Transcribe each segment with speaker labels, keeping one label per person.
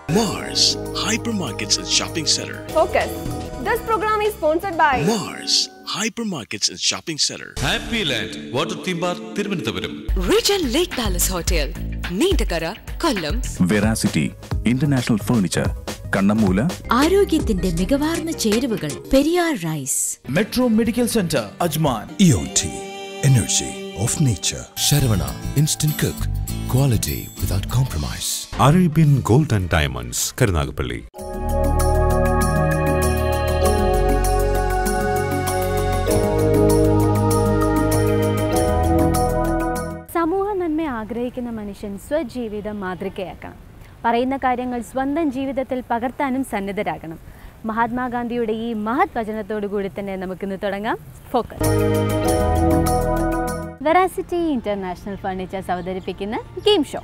Speaker 1: Mars Hypermarkets and Shopping Center.
Speaker 2: Focus. This program is sponsored by
Speaker 1: Mars Hypermarkets and Shopping Center.
Speaker 3: Happy land water theme park Thiruvananthapuram
Speaker 4: region lake palace hotel Neendakara Kollam
Speaker 5: Veracity international furniture Kannammoola
Speaker 6: ആരോഗ്യത്തിന്റെ മികവാർന്ന ചേരുവകൾ Periyar rice
Speaker 7: metro medical centre Ajman
Speaker 8: EOT Energy of Nature.
Speaker 9: Saravana instant cook quality without compromise
Speaker 10: Arabian gold and diamonds Karunagappally
Speaker 11: സമൂഹ നന്മ ആഗ്രഹിക്കുന്ന മനുഷ്യൻ സ്വജീവിതം മാതൃകയാക്കണം പറയുന്ന കാര്യങ്ങൾ സ്വന്തം ജീവിതത്തിൽ പകർത്താനും സന്നദ്ധരാകണം മഹാത്മാഗാന്ധിയുടെ ഈ മഹത് വചനത്തോടു കൂടി തന്നെ നമുക്കിന്ന് തുടങ്ങാം ഫോക്കസ് വെറാസിറ്റി ഇന്റർനാഷണൽ ഫർണിച്ചേഴ്സ് അവതരിപ്പിക്കുന്ന game show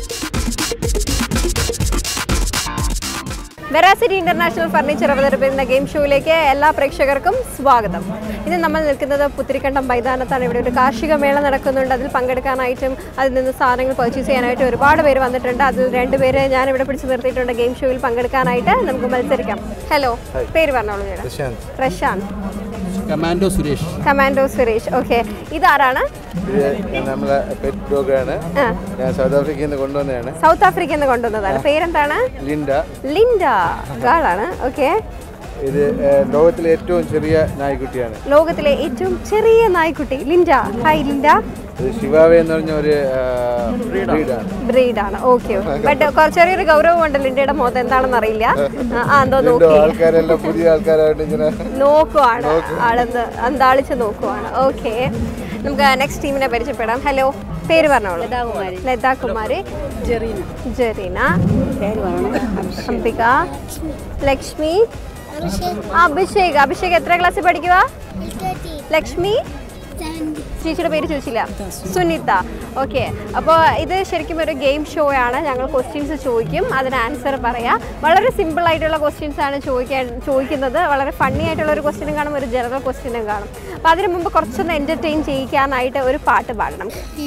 Speaker 2: Veracity international furniture അവതരിപ്പിക്കുന്ന ഗെയിം ഷോയിലേക്ക് എല്ലാ പ്രേക്ഷകർക്കും സ്വാഗതം ഇന്ന് നമ്മൾ നിൽക്കുന്നത് പുത്തിരിക്കണ്ടം മൈതാനത്താണ് ഇവിടെ ഒരു കാർഷിക മേള നടക്കുന്നുണ്ട് അതിൽ പങ്കെടുക്കാനായിട്ടും അതിൽ നിന്ന് സാധനങ്ങൾ പർച്ചേസ് ചെയ്യാനായിട്ടും ഒരുപാട് പേര് വന്നിട്ടുണ്ട് അതിൽ രണ്ടുപേരെ ഞാൻ ഇവിടെ പിടിച്ചു നിർത്തിയിട്ടുണ്ട് ഗെയിം ഷോയിൽ പങ്കെടുക്കാനായിട്ട് നമുക്ക് മത്സരിക്കാം ഹലോ പേര് പറഞ്ഞോളൂ ചേട്ടാ Prashanth
Speaker 7: commando Suresh
Speaker 2: commando Suresh okay ഇതാരാണ്
Speaker 12: നമ്മളെ പെറ്റ് ഡോഗാണ്
Speaker 2: ആ.
Speaker 12: ഞാൻ സൗത്ത് ആഫ്രിക്കയിൽ നിന്ന് കൊണ്ടുവന്നതാണ്
Speaker 2: സൗത്ത് ആഫ്രിക്കയിൽ നിന്ന് കൊണ്ടുവന്നതാണ് പേരെന്താണ്
Speaker 12: ലിൻഡ
Speaker 2: ലിൻഡ ഗാളാണ് ഓക്കെ
Speaker 12: ഇത് ഏഹ്, ലോകത്തിലെ ഏറ്റവും ചെറിയ നായ്ക്കുട്ടിയാണ്
Speaker 2: ലോകത്തിലെ ഏറ്റവും ചെറിയ നായ്ക്കുട്ടി ലിൻഡ ഹായ് ലിൻഡ
Speaker 12: ഇത് ശിവാവെ എന്ന് പറഞ്ഞ ഒരു ബ്രീഡാണ്
Speaker 2: ബ്രീഡാണ് ഓക്കെ ബട്ട് കുറച്ച് ചെറിയൊരു ഗൗരവമുണ്ട് ലിൻഡയുടെ മുഖത്ത് എന്താണെന്ന് അറിയില്ല ആ, ആ എന്തോ
Speaker 12: ഇതിന്റെ
Speaker 2: നോക്കി
Speaker 12: ആൾക്കാരെല്ലാം പുതിയ ആൾക്കാരായിട്ട് ഇങ്ങനെ
Speaker 2: നോക്കുവാണ് ആളെന്ന് അന്താളിച്ച് നോക്കുവാണ് ഓക്കെ നമുക്ക് നെക്സ്റ്റ് ടീമിനെ പരിചയപ്പെടാം ഹലോ പേര് പറഞ്ഞോളൂ ലതാ കുമാരി ജെറീന ജെറീന അംബിക ലക്ഷ്മി അഭിഷേക് അഭിഷേക് എത്ര ക്ലാസ്സിൽ പഠിക്കുക ലക്ഷ്മി ചേച്ചിയുടെ പേര് ചോദിച്ചില്ല സുനിത ഓക്കെ അപ്പോൾ ഇത് ശരിക്കും ഒരു ഗെയിം ഷോ ആണ് ഞങ്ങൾ ക്വസ്റ്റ്യൻസ് ചോദിക്കും അതിന് ആൻസർ പറയാം വളരെ സിമ്പിൾ ആയിട്ടുള്ള ക്വസ്റ്റ്യൻസ് ആണ് ചോദിക്കാൻ ചോദിക്കുന്നത് വളരെ ഫണ്ണി ആയിട്ടുള്ള ഒരു ക്വസ്റ്റ്യനും കാണും ഒരു ജനറൽ ക്വസ്റ്റ്യനും കാണും അപ്പോൾ അതിന് മുമ്പ് കുറച്ചൊന്ന് എൻ്റർടൈൻ ചെയ്യിക്കാനായിട്ട് ഒരു പാട്ട് പാടണം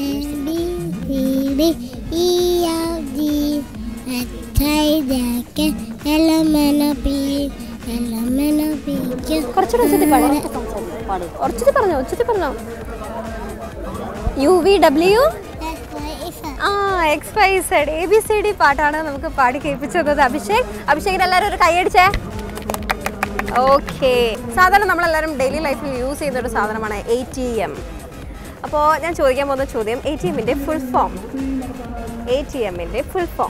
Speaker 2: കുറച്ചുകൂടെ ഉച്ചത്തിൽ പാടാം ഉച്ചത്തിൽ പറഞ്ഞോ ഉച്ചത്തിൽ പറഞ്ഞോ യു വി ഡബ്ല്യു ആ X Y Z A B C D പാട്ടാണ് നമുക്ക് പാടി കേൾപ്പിച്ചു തന്നത് അഭിഷേക് അഭിഷേകിന് എല്ലാവരും ഒരു കൈയടിച്ചേ ഓക്കെ സാധാരണ നമ്മളെല്ലാവരും ഡെയിലി ലൈഫിൽ യൂസ് ചെയ്യുന്ന ഒരു സാധനമാണ് എ ടി എം അപ്പോൾ ഞാൻ ചോദിക്കാൻ പോകുന്ന ചോദ്യം എ ടി എമ്മിൻ്റെ ഫുൾ ഫോം എ ടി എമ്മിൻ്റെ full form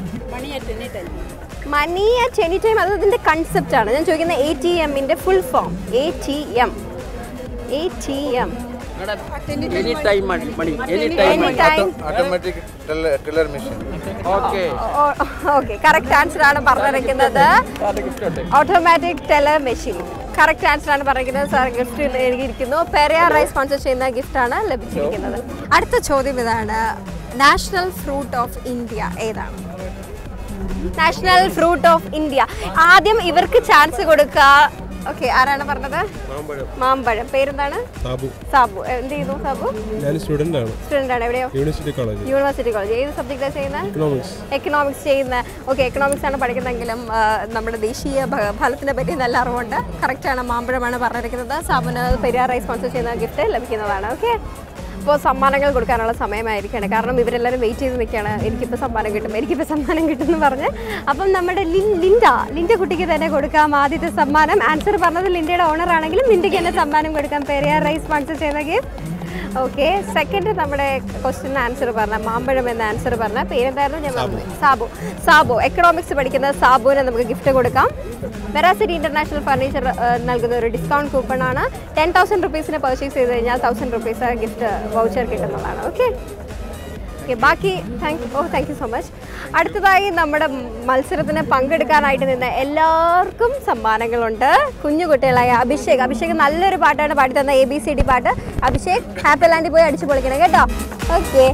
Speaker 2: money at any time അത് ഇതിൻ്റെ കൺസെപ്റ്റ് ആണ് ഞാൻ ചോദിക്കുന്ന എ ടി എമ്മിൻ്റെ full form A T M A T M
Speaker 7: any time money money any
Speaker 2: any time
Speaker 12: automatic teller machine
Speaker 7: okay
Speaker 2: okay correct answer ആണ് പറഞ്ഞിരിക്കുന്നത് automatic teller machine correct answer ആണ് പറഞ്ഞിരിക്കുന്നത് സാർ ഗിഫ്റ്റ് എഴുതിയിരിക്കുന്നു Periyar rice sponsor ചെയ്യുന്ന gift ആണ് ലഭിച്ചിരിക്കുന്നത് അടുത്ത ചോദ്യം ഇതാണ് നാഷണൽ ഫ്രൂട്ട് ഓഫ് ഇന്ത്യ ഏതാണ് നാഷണൽ ഫ്രൂട്ട് ഓഫ് ഇന്ത്യ ആദ്യം ഇവർക്ക് ചാൻസ് കൊടുക്കുക ഓക്കെ ആരാണ് പറഞ്ഞത് മാമ്പഴം പേരെന്താണ്
Speaker 12: സാബു
Speaker 2: സാബു എന്ത് ചെയ്യുന്നു സാബു
Speaker 12: ഞാൻ സ്റ്റുഡൻ്റ് ആണ്
Speaker 2: സ്റ്റുഡൻ്റ് ആണ് എവിടെയോ
Speaker 12: യൂണിവേഴ്സിറ്റി കോളേജ്
Speaker 2: യൂണിവേഴ്സിറ്റി കോളേജ് ഏത് സബ്ജക്റ്റാണ് ചെയ്യുന്നത്
Speaker 12: എക്കണോമിക്സ്
Speaker 2: എക്കണോമിക്സ് ചെയ്യുന്ന ഓക്കെ എക്കണോമിക്സ് ആണ് പഠിക്കുന്നതെങ്കിലും ആ, നമ്മുടെ ദേശീയ ഭ- ഫലത്തിനെ പറ്റി നല്ല അറിവുണ്ട് കറക്റ്റാണ് മാമ്പഴമാണ് പറഞ്ഞിരിക്കുന്നത് സാബുന് പെരിയാർ റൈസ് സ്പോൺസർ ചെയ്യുന്ന ഗിഫ്റ്റ് ലഭിക്കുന്നതാണ് ഓക്കെ അപ്പോൾ സമ്മാനങ്ങൾ കൊടുക്കാനുള്ള സമയമായിരിക്കണം കാരണം ഇവരെല്ലാവരും വെയിറ്റ് ചെയ്ത് നിൽക്കുകയാണ് എനിക്കിപ്പോൾ സമ്മാനം കിട്ടും എനിക്കിപ്പോൾ സമ്മാനം കിട്ടും എന്ന് പറഞ്ഞ് അപ്പം നമ്മുടെ ലിൻ ലിൻഡ ലിൻഡ കുട്ടിക്ക് തന്നെ കൊടുക്കാം ആദ്യത്തെ സമ്മാനം ആൻസർ പറഞ്ഞത് ലിൻഡയുടെ ഓണർ ആണെങ്കിലും ലിൻഡയ്ക്ക് തന്നെ സമ്മാനം കൊടുക്കാം പെരിയാർ റൈസ് സ്പോൺസർ ചെയ്യുന്ന ഗിഫ്റ്റ് ഓക്കെ സെക്കൻഡ് നമ്മുടെ ക്വസ്റ്റ്യൻ ആൻസർ പറഞ്ഞ മാമ്പഴം എന്ന ആൻസർ പറഞ്ഞ പേരെന്തായിരുന്നു ഞാൻ മറന്നു പോയി. സാബു സാബു എക്കണോമിക്സ് പഠിക്കുന്ന സാബുവിന് നമുക്ക് ഗിഫ്റ്റ് കൊടുക്കാം വെറാസിറ്റി ഇന്റർനാഷണൽ ഫർണിച്ചർ നൽകുന്ന ഒരു ഡിസ്കൗണ്ട് കൂപ്പൺ ആണ് ടെൻ തൗസൻഡ് റുപ്പീസിന് പർച്ചേസ് ചെയ്ത് കഴിഞ്ഞാൽ തൗസൻഡ് റുപ്പീസ് ഗിഫ്റ്റ് വൗച്ചർ കിട്ടുന്നതാണ് ഓക്കെ ഓക്കെ ബാക്കി താങ്ക് ഓ താങ്ക് യു സോ മച്ച് അടുത്തതായി നമ്മുടെ മത്സരത്തിന് പങ്കെടുക്കാനായിട്ട് നിന്ന് എല്ലാവർക്കും സമ്മാനങ്ങളുണ്ട് കുഞ്ഞു കുട്ടികളായ അഭിഷേക് അഭിഷേക് നല്ലൊരു പാട്ടാണ് പാടി തന്ന എ ബി സി ഡി പാട്ട് അഭിഷേക് ഹാപ്പി ലാൻഡിൽ പോയി അടിച്ചു പൊളിക്കണം കേട്ടോ ഓക്കെ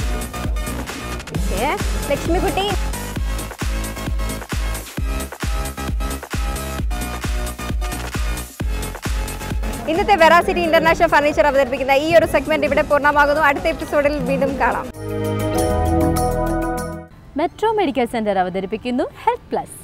Speaker 2: ഓക്കെ ലക്ഷ്മിക്കുട്ടി ഇന്നത്തെ വെറാസിറ്റി ഇന്റർനാഷണൽ ഫർണിച്ചർ അവതരിപ്പിക്കുന്ന ഈ ഒരു സെഗ്മെന്റ് ഇവിടെ പൂർണ്ണമാകുന്നു അടുത്ത എപ്പിസോഡിൽ വീണ്ടും കാണാം
Speaker 11: മെട്രോ മെഡിക്കൽ സെന്റർ അവതരിപ്പിക്കുന്നു health plus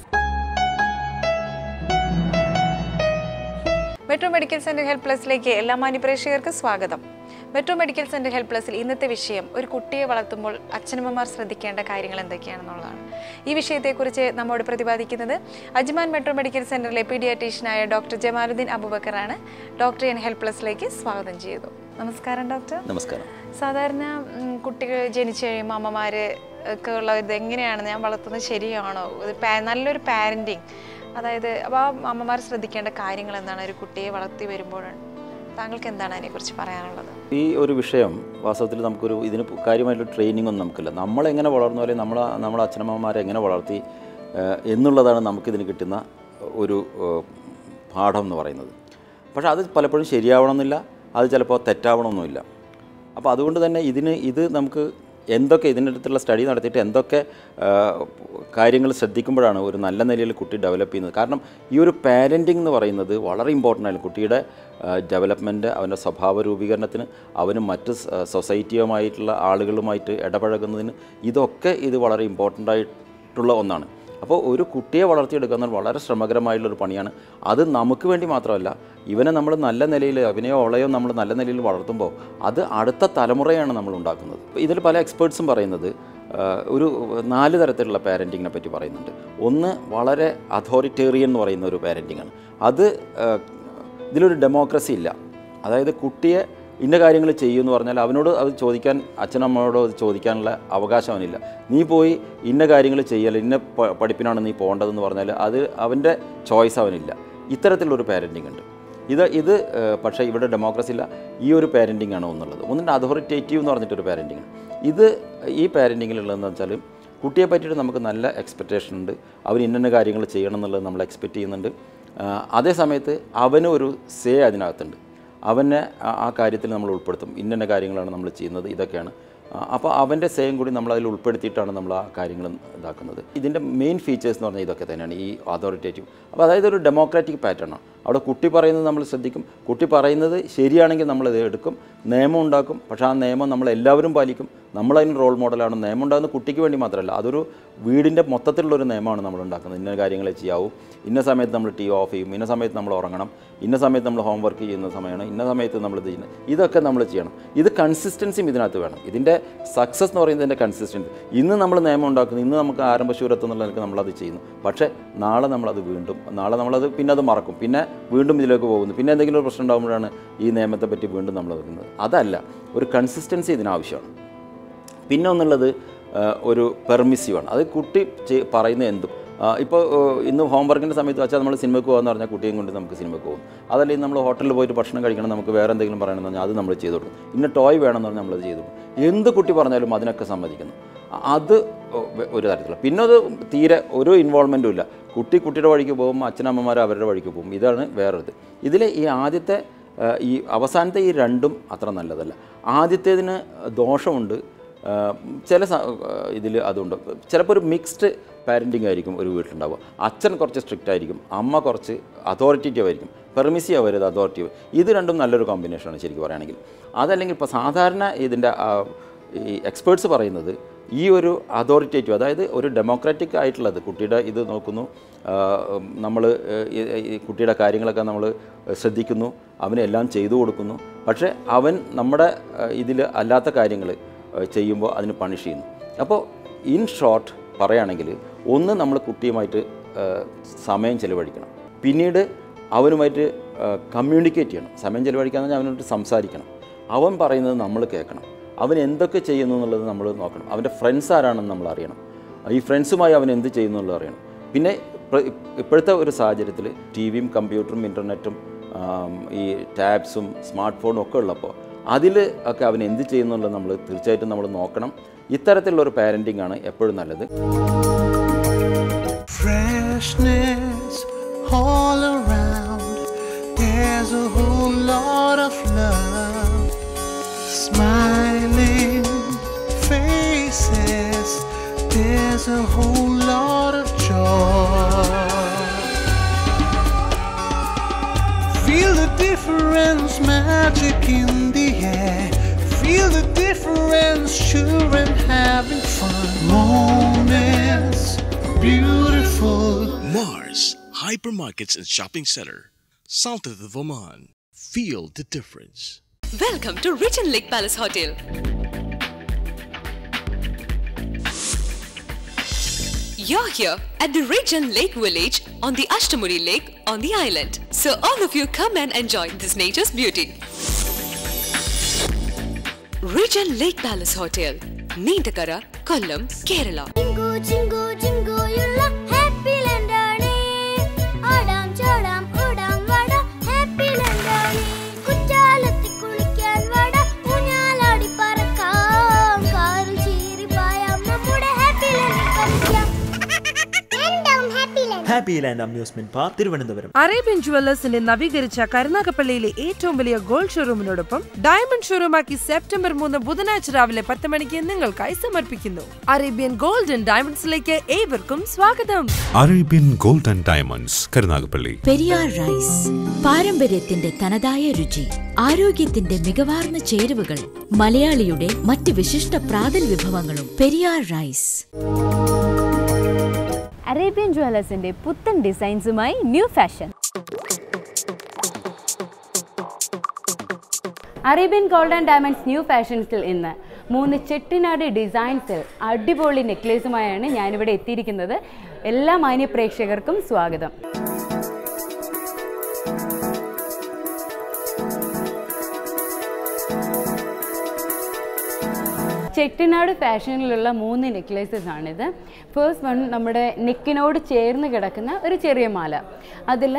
Speaker 13: metro medical centre help പ്ലസിലേക്ക് എല്ലാ മാന്യപ്രേക്ഷകർക്കും സ്വാഗതം മെട്രോ മെഡിക്കൽ സെന്റർ ഹെൽപ്പ് പ്ലസിൽ ഇന്നത്തെ വിഷയം ഒരു കുട്ടിയെ വളർത്തുമ്പോൾ അച്ഛനമ്മമാർ ശ്രദ്ധിക്കേണ്ട കാര്യങ്ങൾ എന്തൊക്കെയാണെന്നുള്ളതാണ് ഈ വിഷയത്തെക്കുറിച്ച് നമ്മോട് പ്രതിപാദിക്കുന്നത് അജ്മാൻ മെട്രോ മെഡിക്കൽ സെന്ററിലെ പീഡിയാട്രീഷ്യനായ ഡോക്ടർ ജമാലുദ്ദീൻ അബുബക്കറാണ് ഡോക്ടറെ ഞാൻ ഹെൽപ്പ് പ്ലസിലേക്ക് സ്വാഗതം ചെയ്തു നമസ്കാരം ഡോക്ടർ
Speaker 14: നമസ്കാരം
Speaker 13: സാധാരണ ഉം, കുട്ടികൾ ജനിച്ചു കഴിയുമ്പോൾ അമ്മമാർ ഒക്കെ ഉള്ള ഇത് എങ്ങനെയാണ് ഞാൻ വളർത്തുന്നത് ശരിയാണോ ഇത് പാ- നല്ലൊരു പാരൻറ്റിങ് അതായത് അപ്പോൾ ആ അമ്മമാർ ശ്രദ്ധിക്കേണ്ട കാര്യങ്ങൾ എന്താണ് ഒരു കുട്ടിയെ വളർത്തി വരുമ്പോഴാണ് താങ്കൾക്ക് എന്താണ് അതിനെക്കുറിച്ച് പറയാനുള്ളത്
Speaker 14: ഈ ഒരു വിഷയം വാസ്തവത്തിൽ നമുക്കൊരു ഇതിന് കാര്യമായിട്ടുള്ള ട്രെയിനിങ് ഒന്നും നമുക്കില്ല നമ്മളെങ്ങനെ വളർന്നു അല്ലെങ്കിൽ നമ്മൾ നമ്മളെ അച്ഛനമ്മമാരെ എങ്ങനെ വളർത്തി ഏഹ്, എന്നുള്ളതാണ് നമുക്കിതിന് കിട്ടുന്ന ഒരു ഏഹ്, പാഠം എന്ന് പറയുന്നത് പക്ഷേ അത് പലപ്പോഴും ശരിയാവണമെന്നില്ല അത് ചിലപ്പോൾ തെറ്റാവണമെന്നുമില്ല അപ്പോൾ അതുകൊണ്ട് തന്നെ ഇതിന് ഇത് നമുക്ക് എന്തൊക്കെ ഇതിനടുത്തുള്ള സ്റ്റഡി നടത്തിയിട്ട് എന്തൊക്കെ കാര്യങ്ങൾ ശ്രദ്ധിക്കുമ്പോഴാണ് ഒരു നല്ല നിലയിൽ കുട്ടി ഡെവലപ്പ് ചെയ്യുന്നത് കാരണം ഈ ഒരു പാരൻറ്റിംഗ് എന്ന് പറയുന്നത് വളരെ ഇമ്പോർട്ടൻ്റ് ആണ് കുട്ടിയുടെ ഡെവലപ്മെൻറ്റ് അവൻ്റെ സ്വഭാവ രൂപീകരണത്തിന് അവന് മറ്റ് സ- സൊസൈറ്റിയുമായിട്ടുള്ള ആളുകളുമായിട്ട് ഇടപഴകുന്നതിന് ഇതൊക്കെ ഇത് വളരെ ഇമ്പോർട്ടൻ്റ് ആയിട്ടുള്ള ഒന്നാണ് അപ്പോൾ ഒരു കുട്ടിയെ വളർത്തിയെടുക്കുന്നത് വളരെ ശ്രമകരമായിട്ടുള്ളൊരു പണിയാണ് അത് നമുക്ക് വേണ്ടി മാത്രമല്ല ഇവനെ നമ്മൾ നല്ല നിലയിൽ അവനെയോ അവളെയോ നമ്മൾ നല്ല നിലയിൽ വളർത്തുമ്പോൾ അത് അടുത്ത തലമുറയാണ് നമ്മൾ ഉണ്ടാക്കുന്നത് ഇതിൽ പല എക്സ്പേർട്സും പറയുന്നത് ആ, ഒരു നാല് തരത്തിലുള്ള പാരൻറ്റിങ്ങിനെ പറ്റി പറയുന്നുണ്ട് ഒന്ന് വളരെ അതോറിറ്റേറിയൻ എന്ന് പറയുന്ന ഒരു പാരൻറ്റിങ്ങാണ് അത് ആ, ഇതിലൊരു ഡെമോക്രസി ഇല്ല അതായത് കുട്ടിയെ ഇന്ന കാര്യങ്ങൾ ചെയ്യുമെന്ന് പറഞ്ഞാൽ അവനോട് അത് ചോദിക്കാൻ അച്ഛനമ്മയോടോ അത് ചോദിക്കാനുള്ള അവകാശം അവനില്ല നീ പോയി ഇന്ന കാര്യങ്ങൾ ചെയ്യല്ല ഇന്ന പ- പഠിപ്പിനാണ് നീ പോകേണ്ടതെന്ന് പറഞ്ഞാൽ അത് അവൻ്റെ ചോയ്സ് അവനില്ല ഇത്തരത്തിലുള്ളൊരു പാരൻറ്റിങ് ഉണ്ട് ഇത് ഇത് ഏഹ്, പക്ഷേ ഇവിടെ ഡെമോക്രസി ഇല്ല ഈ ഒരു പാരൻറ്റിംഗ് ആണ് ഒന്നുള്ളത് ഒന്നിൻ്റെ അതോറിറ്റേറ്റീവ് എന്ന് പറഞ്ഞിട്ടൊരു പാരൻറ്റിംഗ് ആണ് ഇത് ഈ പാരൻറ്റിങ്ങിലുള്ളതെന്ന് വെച്ചാൽ കുട്ടിയെ പറ്റിയിട്ട് നമുക്ക് നല്ല എക്സ്പെക്റ്റേഷൻ ഉണ്ട് അവൻ ഇന്ന കാര്യങ്ങൾ ചെയ്യണം എന്നുള്ളത് നമ്മൾ എക്സ്പെക്റ്റ് ചെയ്യുന്നുണ്ട് ആ, അതേ സമയത്ത് അവന് ഒരു സേ അതിനകത്തുണ്ട് അവനെ ആ- ആ കാര്യത്തിൽ നമ്മൾ ഉൾപ്പെടുത്തും ഇന്ന കാര്യങ്ങളാണ് നമ്മൾ ചെയ്യുന്നത് ഇതൊക്കെയാണ് അപ്പോൾ അവൻ്റെ സെയിം കൂടി നമ്മൾ അതിൽ ഉൾപ്പെടുത്തിയിട്ടാണ് നമ്മൾ ആ കാര്യങ്ങൾ ഇതാക്കുന്നത് ഇതിൻ്റെ മെയിൻ ഫീച്ചേഴ്സ് എന്ന് പറഞ്ഞാൽ ഇതൊക്കെ തന്നെയാണ് ഈ അതോറിറ്റേറ്റീവ് അപ്പോൾ അതായത് ഒരു ഡെമോക്രാറ്റിക് പാറ്റേൺ ആണ് അവിടെ കുട്ടി പറയുന്നത് നമ്മൾ ശ്രദ്ധിക്കും കുട്ടി പറയുന്നത് ശരിയാണെങ്കിൽ നമ്മളത് എടുക്കും നിയമം ഉണ്ടാക്കും പക്ഷേ ആ നിയമം നമ്മൾ എല്ലാവരും പാലിക്കും നമ്മളതിന് റോൾ മോഡലാണ് നിയമം ഉണ്ടാകുന്നത് കുട്ടിക്ക് വേണ്ടി മാത്രമല്ല അതൊരു വീടിൻ്റെ മൊത്തത്തിലുള്ളൊരു നിയമമാണ് നമ്മൾ ഉണ്ടാക്കുന്നത് ഇന്ന കാര്യങ്ങളെ ചെയ്യാവൂ ഇന്ന സമയത്ത് നമ്മൾ ടി ഓഫ് ചെയ്യും ഇന്ന സമയത്ത് നമ്മൾ ഉറങ്ങണം ഇന്ന സമയത്ത് നമ്മൾ ഹോംവർക്ക് ചെയ്യുന്ന സമയമാണ് ഇന്ന സമയത്ത് നമ്മൾ ഇത് ചെയ്യുന്നത് ഇതൊക്കെ നമ്മൾ ചെയ്യണം ഇത് കൺസിസ്റ്റൻസിയും ഇതിനകത്ത് വേണം ഇതിൻ്റെ സക്സസ് എന്ന് പറയുന്നതിൻ്റെ കൺസിസ്റ്റൻസി ഇന്ന് നമ്മൾ നിയമം ഉണ്ടാക്കുന്നു ഇന്ന് നമുക്ക് ആരംഭശൂരത്വം എന്നുള്ള നിലക്ക് നമ്മളത് ചെയ്യുന്നു പക്ഷേ നാളെ നമ്മളത് വീണ്ടും നാളെ നമ്മളത് പിന്നെ അത് മറക്കും പിന്നെ വീണ്ടും ഇതിലേക്ക് പോകുന്നു പിന്നെ എന്തെങ്കിലും ഒരു പ്രശ്നം ഉണ്ടാകുമ്പോഴാണ് ഈ നിയമത്തെ പറ്റി വീണ്ടും നമ്മൾ വെക്കുന്നത് അതല്ല ഒരു കൺസിസ്റ്റൻസി ഇതിനാവശ്യമാണ് പിന്നെ ഒന്നുള്ളത് ആ, ഒരു പെർമിസീവാണ് അത് കുട്ടി ചെയ്- പറയുന്ന എന്തും ഇപ്പോൾ ഇന്ന് ഹോംവർക്കിൻ്റെ സമയത്ത് വെച്ചാൽ നമ്മൾ സിനിമയ്ക്ക് പോകാമെന്ന് പറഞ്ഞാൽ കുട്ടിയും കൊണ്ട് നമുക്ക് സിനിമയ്ക്ക് പോകും അതല്ലെങ്കിൽ നമ്മൾ ഹോട്ടലിൽ പോയിട്ട് ഭക്ഷണം കഴിക്കണം നമുക്ക് വേറെ എന്തെങ്കിലും പറയണമെന്ന് പറഞ്ഞാൽ അത് നമ്മൾ ചെയ്തു കൊടുക്കും ഇന്ന ടോയ് വേണമെന്ന് പറഞ്ഞാൽ നമ്മളത് ചെയ്തു കൊടുക്കും എന്ത് കുട്ടി പറഞ്ഞാലും അതിനൊക്കെ സമ്മതിക്കുന്നു അ- അത് ഒരു തരത്തിലുള്ള പിന്നെ അത് തീരെ ഒരു ഇൻവോൾവ്മെൻറ്റും ഇല്ല കുട്ടി കുട്ടിയുടെ വഴിക്ക് പോകും അച്ഛനമ്മമാർ അവരുടെ വഴിക്ക് പോകും ഇതാണ് വേറൊരിത് ഇതിൽ ഈ ആദ്യത്തെ ആ, ഈ അവസാനത്തെ ഈ രണ്ടും അത്ര നല്ലതല്ല ആദ്യത്തേതിന് ദോഷമുണ്ട് ആ, ചില ഇതിൽ അതുണ്ട് ചിലപ്പോൾ ഒരു മിക്സ്ഡ് പാരൻറ്റിങ് ആയിരിക്കും ഒരു വീട്ടിലുണ്ടാവുക അച്ഛൻ കുറച്ച് സ്ട്രിക്റ്റ് ആയിരിക്കും അമ്മ കുറച്ച് അതോറിറ്റേറ്റീവ് ആയിരിക്കും പെർമിസീവ് ആവരുത് അതോറിറ്റീവ് ഇത് രണ്ടും നല്ലൊരു കോമ്പിനേഷനാണ് ശരിക്കും പറയുകയാണെങ്കിൽ അതല്ലെങ്കിൽ ഇപ്പോൾ സാധാരണ ഇതിൻ്റെ ആ, ഈ എക്സ്പേർട്സ് പറയുന്നത് ഈ ഒരു അതോറിറ്റേറ്റീവ് അതായത് ഒരു ഡെമോക്രാറ്റിക് ആയിട്ടുള്ളത് കുട്ടിയുടെ ഇത് നോക്കുന്നു നമ്മൾ ഈ കുട്ടിയുടെ കാര്യങ്ങളൊക്കെ നമ്മൾ ശ്രദ്ധിക്കുന്നു അവന് എല്ലാം ചെയ്തു കൊടുക്കുന്നു പക്ഷേ അവൻ നമ്മുടെ ഇതിൽ അല്ലാത്ത കാര്യങ്ങൾ ചെയ്യുമ്പോൾ അതിന് പണിഷ് ചെയ്യുന്നു അപ്പോൾ ഇൻ ഷോർട്ട് പറയുകയാണെങ്കിൽ ഒന്ന് നമ്മൾ കുട്ടിയുമായിട്ട് ആ, സമയം ചിലവഴിക്കണം പിന്നീട് അവനുമായിട്ട് കമ്മ്യൂണിക്കേറ്റ് ചെയ്യണം സമയം ചിലവഴിക്കാന്ന് പറഞ്ഞാൽ അവനോട്ട് സംസാരിക്കണം അവൻ പറയുന്നത് നമ്മൾ കേൾക്കണം അവൻ എന്തൊക്കെ ചെയ്യുന്നു എന്നുള്ളത് നമ്മൾ നോക്കണം അവൻ്റെ ഫ്രണ്ട്സ് ആരാണെന്ന് നമ്മൾ അറിയണം ഈ ഫ്രണ്ട്സുമായി അവൻ എന്ത് ചെയ്യുന്നു എന്നുള്ളത് അറിയണം പിന്നെ ഇപ്പ- ഇപ്പോഴത്തെ ഒരു സാഹചര്യത്തിൽ ടി വിയും കമ്പ്യൂട്ടറും ഇൻ്റർനെറ്റും ഈ ടാബ്സും സ്മാർട്ട് ഫോണും ഒക്കെ ഉള്ളപ്പോൾ അതിൽ ഒക്കെ അവൻ എന്ത് ചെയ്യുന്നു എന്നുള്ളത് നമ്മൾ തീർച്ചയായിട്ടും നമ്മൾ നോക്കണം ഇത്തരത്തിലുള്ള ഒരു പാരൻറ്റിംഗ് ആണ് എപ്പോഴും നല്ലത്
Speaker 15: Freshness all around. There's a whole lot of love. Smiling faces. There's a whole lot of joy. Feel the difference, magic in the air. Feel the difference, sure and having fun. Moment beautiful.
Speaker 1: Mars Hypermarkets and Shopping Center, south of the Oman. Feel the difference.
Speaker 4: Welcome to Regent Lake Palace Hotel. You're here at the Regent Lake Village on the Ashtamuri Lake on the island. So all of you come and enjoy this nature's beauty. Regent Lake Palace Hotel, Neendakara, Kollam, Kerala.
Speaker 16: ചിങ്കു ചിങ്കു ചിങ്കുയുള്ള happy ലാൻഡാണ് ആടാം ചാടാം ഓടാം വാടാ happy ലാൻഡാണ് കുറ്റാലത്തിൽ കുളിക്കാൻ വാടാ ഊഞ്ഞാലാടി പറക്കാം കാറിൽ ചീറി പായാം നമ്മുടെ ഹാപ്പി ലാൻഡിൽ കളിക്കാം രണ്ടാം happy land
Speaker 17: happy land amusement park Thiruvananthapuram
Speaker 18: Arabian ജുവല്ലേഴ്സിന്റെ നവീകരിച്ച കരുനാഗപ്പള്ളിയിലെ ഏറ്റവും വലിയ ഗോൾഡ് ഷോറൂമിനോടൊപ്പം ഡയമണ്ട് ഷോറൂമാക്കി സെപ്റ്റംബർ മൂന്ന് ബുധനാഴ്ച രാവിലെ പത്ത് മണിക്ക് നിങ്ങൾക്കായി സമർപ്പിക്കുന്നു അറേബ്യൻ ഗോൾഡ് ആൻഡ് ഡയമണ്ട്സിലേക്ക് ഏവർക്കും സ്വാഗതം
Speaker 10: Arabian gold and diamonds Karunagappally
Speaker 6: Periyar rice പാരമ്പര്യത്തിന്റെ തനതായ രുചി ആരോഗ്യത്തിന്റെ മികവാർന്ന ചേരുവകൾ മലയാളിയുടെ മറ്റ് വിശിഷ്ട പ്രാതൽ വിഭവങ്ങളും പെരിയാർ റൈസ്
Speaker 11: അറേബ്യൻ ജ്വല്ലേഴ്സിന്റെ പുത്തൻ ഡിസൈൻസുമായി new fashion Arabian gold and diamonds new ഫാഷൻസിൽ ഇന്ന് മൂന്ന് ചെട്ടിനാട് ഡിസൈൻസിൽ അടിപൊളി നെക്ലേസുമായാണ് ഞാനിവിടെ എത്തിയിരിക്കുന്നത് എല്ലാ മാന്യ പ്രേക്ഷകർക്കും സ്വാഗതം ചെട്ടിനാട് ഫാഷനിലുള്ള മൂന്ന് നെക്ലേസസ് ആണിത് ഫേസ്റ്റ് വൺ നമ്മുടെ നെക്കിനോട് ചേർന്ന് കിടക്കുന്ന ഒരു ചെറിയ മാല അതിൽ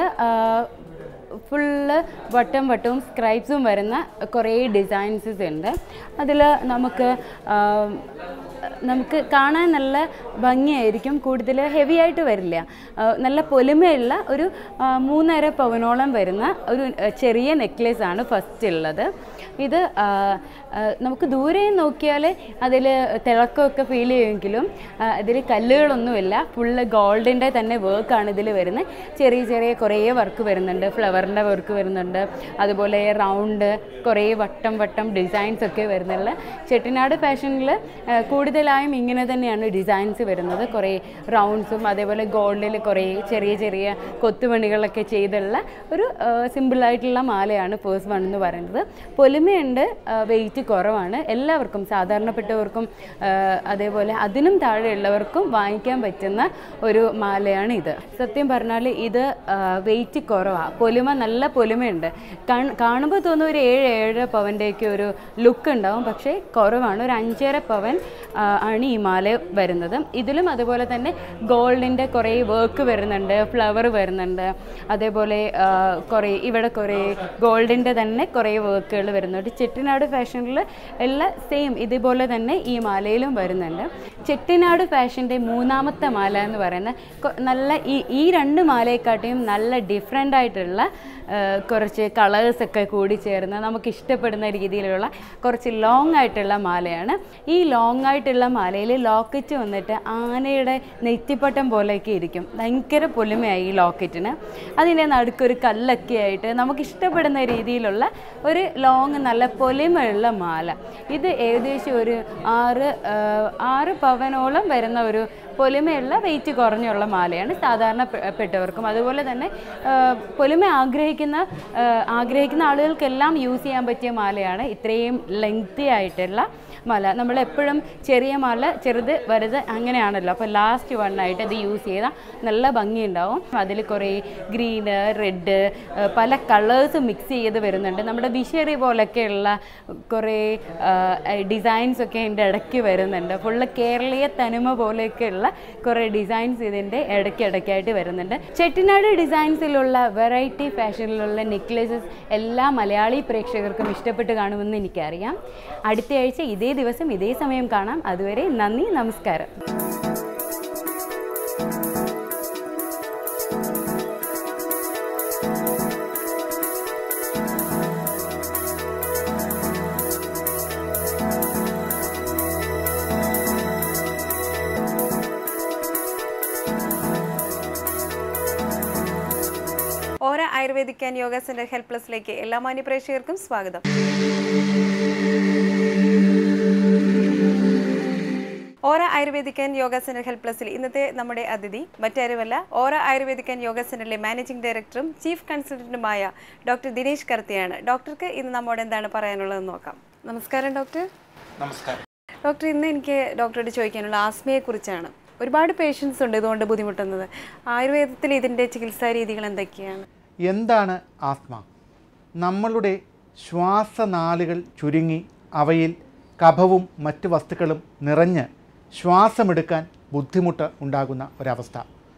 Speaker 11: ഫുള്ള് വട്ടം വട്ടവും സ്ക്രൈബ്സും വരുന്ന കുറേ ഡിസൈൻസസ് ഉണ്ട് അതിൽ നമുക്ക് ആ, നമുക്ക് കാണാൻ നല്ല ഭംഗിയായിരിക്കും കൂടുതൽ ഹെവി ആയിട്ട് വരില്ല ആ, നല്ല പൊലിമയുള്ള ഒരു ആ, മൂന്നര പവനോളം വരുന്ന ഒരു ആ, ചെറിയ നെക്ലേസ് ആണ് ഫസ്റ്റ് ഉള്ളത് ഇത് ആ, ആ, നമുക്ക് ദൂരെ നോക്കിയാൽ അതിൽ തിളക്കമൊക്കെ ഫീൽ ചെയ്യുമെങ്കിലും അതിൽ കല്ലുകളൊന്നുമില്ല ഫുള്ള് ഗോൾഡിൻ്റെ തന്നെ വർക്കാണ് ഇതിൽ വരുന്നത് ചെറിയ ചെറിയ കുറേ വർക്ക് വരുന്നുണ്ട് ഫ്ലവറിൻ്റെ വർക്ക് വരുന്നുണ്ട് അതുപോലെ റൗണ്ട് കുറേ വട്ടം വട്ടം ഡിസൈൻസ് ഒക്കെ വരുന്നുള്ള ചെട്ടിനാട് ഫാഷനിൽ കൂടുതലായും ഇങ്ങനെ തന്നെയാണ് ഡിസൈൻസ് വരുന്നത് കുറേ റൗണ്ട്സും അതേപോലെ ഗോൾഡിൽ കുറേ ചെറിയ ചെറിയ കൊത്തുപണികളൊക്കെ ചെയ്തുള്ള ഒരു സിമ്പിളായിട്ടുള്ള മാലയാണ് പേഴ്സ് വൺ എന്ന് പറയുന്നത് പൊലിമയുണ്ട് വെയിറ്റ് കുറവാണ് എല്ലാവർക്കും സാധാരണപ്പെട്ടവർക്കും ആ, അതേപോലെ അതിനും താഴെയുള്ളവർക്കും വാങ്ങിക്കാൻ പറ്റുന്ന ഒരു മാലയാണ് ഇത് സത്യം പറഞ്ഞാൽ ഇത് വെയിറ്റ് കുറവാണ് പൊലിമ നല്ല പൊലിമയുണ്ട് കാണ്- കാണുമ്പോൾ തോന്നുന്ന ഒരു ഏഴ് ഏഴ് പവൻ്റെയൊക്കെ ഒരു ലുക്ക് ഉണ്ടാവും പക്ഷേ കുറവാണ് ഒരു അഞ്ചര പവൻ ആ, ആണ് ഈ മാല വരുന്നത് ഇതിലും അതുപോലെ തന്നെ ഗോൾഡിൻ്റെ കുറേ വർക്ക് വരുന്നുണ്ട് ഫ്ലവർ വരുന്നുണ്ട് അതേപോലെ ആ, കുറേ ഇവിടെ കുറേ ഗോൾഡിൻ്റെ തന്നെ കുറേ വർക്കുകൾ വരുന്നുണ്ട് ചെട്ടിനാട് ഫാഷനിൽ എല്ലാം സെയിം ഇതുപോലെ തന്നെ ഈ മാലയിലും വരുന്നുണ്ട് ചെട്ടിനാട് ഫാഷൻ്റെ മൂന്നാമത്തെ മാല എന്ന് പറയുന്ന കൊ- നല്ല ഈ ഈ രണ്ട് മാലയെക്കാട്ടിയും നല്ല ഡിഫറെൻ്റ് ആയിട്ടുള്ള ആ, കുറച്ച് കളേഴ്സൊക്കെ കൂടി ചേർന്ന് നമുക്ക് ഇഷ്ടപ്പെടുന്ന രീതിയിലുള്ള കുറച്ച് ലോങ് ആയിട്ടുള്ള മാലയാണ് ഈ ലോങ് ആയിട്ടുള്ള മാലയിൽ ലോക്കറ്റ് വന്നിട്ട് ആനയുടെ നെറ്റിപ്പട്ടം പോലെയൊക്കെ ഇരിക്കും ഭയങ്കര പൊലിമയായി ഈ ലോക്കറ്റിന് അതിൻ്റെ നടുക്കൊരു കല്ലൊക്കെ ആയിട്ട് നമുക്ക് ഇഷ്ടപ്പെടുന്ന രീതിയിലുള്ള ഒരു ലോങ് നല്ല പൊലിമയുള്ള മാല ഇത് ഏകദേശം ഒരു ആറ് ആ, ആറ് പവനോളം വരുന്ന ഒരു പൊലിമയുള്ള വെയിറ്റ് കുറഞ്ഞുള്ള മാലയാണ് സാധാരണ പെ- പെട്ടവർക്കും അതുപോലെ തന്നെ ആ, പൊലിമ ആഗ്രഹിക്കുന്ന ആ, ആഗ്രഹിക്കുന്ന ആളുകൾക്കെല്ലാം യൂസ് ചെയ്യാൻ പറ്റിയ മാലയാണ് ഇത്രയും ലെങ്തി ആയിട്ടുള്ള മാല നമ്മളെപ്പോഴും ചെറിയ മാല ചെറുത് വലുത് അങ്ങനെയാണല്ലോ അപ്പോൾ ലാസ്റ്റ് വൺ ആയിട്ട് ഇത് യൂസ് ചെയ്താൽ നല്ല ഭംഗിയുണ്ടാവും അതിൽ കുറേ ഗ്രീന് റെഡ് പല കളേഴ്സ് മിക്സ് ചെയ്ത് വരുന്നുണ്ട് നമ്മുടെ വിഷറി പോലൊക്കെയുള്ള കുറേ ഡിസൈൻസ് ഒക്കെ ഇതിൻ്റെ ഇടയ്ക്ക് വരുന്നുണ്ട് ഫുള്ള് കേരളീയ തനിമ പോലെയൊക്കെയുള്ള കുറേ ഡിസൈൻസ് ഇതിൻ്റെ ഇടയ്ക്ക് ഇടയ്ക്കായിട്ട് വരുന്നുണ്ട് ചെട്ടിനാട് ഡിസൈൻസിലുള്ള വെറൈറ്റി ഫാഷനിലുള്ള നെക്ലേസസ് എല്ലാ മലയാളി പ്രേക്ഷകർക്കും ഇഷ്ടപ്പെട്ട് കാണുമെന്ന് എനിക്കറിയാം അടുത്ത ആഴ്ച ഇതേ ദിവസം ഇതേ സമയം കാണാം അതുവരെ നന്ദി നമസ്കാരം
Speaker 13: Aura ayurvedic and yoga centre help പ്ലസിലേക്ക് എല്ലാ മാന്യ പ്രേക്ഷകർക്കും സ്വാഗതം Aura ayurvedic and yoga centre help പ്ലസിൽ ഇന്നത്തെ നമ്മുടെ അതിഥി മറ്റാരുമല്ല ഓറ ആയുർവേദിക് ആൻഡ് യോഗ സെന്ററിലെ മാനേജിംഗ് ഡയറക്ടറും ചീഫ് കൺസൾട്ടന്റുമായ ഡോക്ടർ ദിനേശ് കർത്തിയാണ് ഡോക്ടർക്ക് ഇന്ന് നമ്മോട് എന്താണ് പറയാനുള്ളതെന്ന് നോക്കാം നമസ്കാരം ഡോക്ടർ
Speaker 19: നമസ്കാരം
Speaker 13: ഡോക്ടർ ഇന്ന് എനിക്ക് ഡോക്ടറോട് ചോദിക്കാനുള്ള ആസ്മയെ കുറിച്ചാണ് ഒരുപാട് പേഷ്യൻസ് ഉണ്ട് ഇതുകൊണ്ട് ബുദ്ധിമുട്ടുന്നത് ആയുർവേദത്തിൽ ഇതിൻ്റെ ചികിത്സാ രീതികൾ എന്തൊക്കെയാണ്
Speaker 19: എന്താണ് ആസ്മ നമ്മളുടെ ശ്വാസനാളുകൾ ചുരുങ്ങി അവയിൽ കഫവും മറ്റ് വസ്തുക്കളും നിറഞ്ഞ് ശ്വാസമെടുക്കാൻ ബുദ്ധിമുട്ട് ഉണ്ടാകുന്ന ഒരവസ്ഥ